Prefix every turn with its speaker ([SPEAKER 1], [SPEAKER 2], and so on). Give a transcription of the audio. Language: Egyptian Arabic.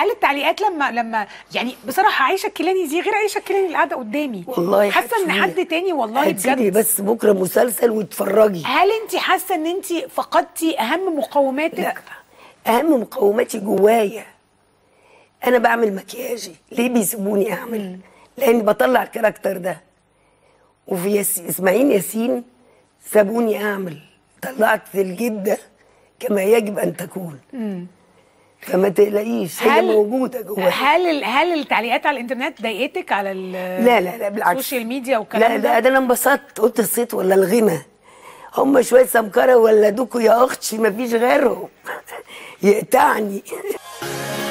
[SPEAKER 1] هل التعليقات لما لما يعني بصراحه عايشه الكيلاني دي غير عايشه الكيلاني اللي قاعده قدامي
[SPEAKER 2] والله
[SPEAKER 1] حاسه ان
[SPEAKER 2] هتشوفيها.
[SPEAKER 1] حد تاني والله
[SPEAKER 2] هتسيبي
[SPEAKER 1] بجد
[SPEAKER 2] بس بكره مسلسل وتتفرجي
[SPEAKER 1] هل انت حاسه ان انت فقدتي اهم مقوماتك
[SPEAKER 2] لا اهم مقوماتي جوايا انا بعمل مكياجي ليه بيسيبوني اعمل لان بطلع الكاركتر ده وفي يس... اسماعيل ياسين سابوني اعمل طلعت الجده كما يجب ان تكون فما تقلقيش هي موجوده جوايا
[SPEAKER 1] هل ال- هل التعليقات على الانترنت ضايقتك على ال-
[SPEAKER 2] لا لا لا بالعكس
[SPEAKER 1] السوشيال ميديا والكلام
[SPEAKER 2] لا
[SPEAKER 1] ده
[SPEAKER 2] ده, ده انا انبسطت قلت الصيت ولا الغنى هم شويه سمكره ولدوكوا يا اختي مفيش غيرهم يقطعني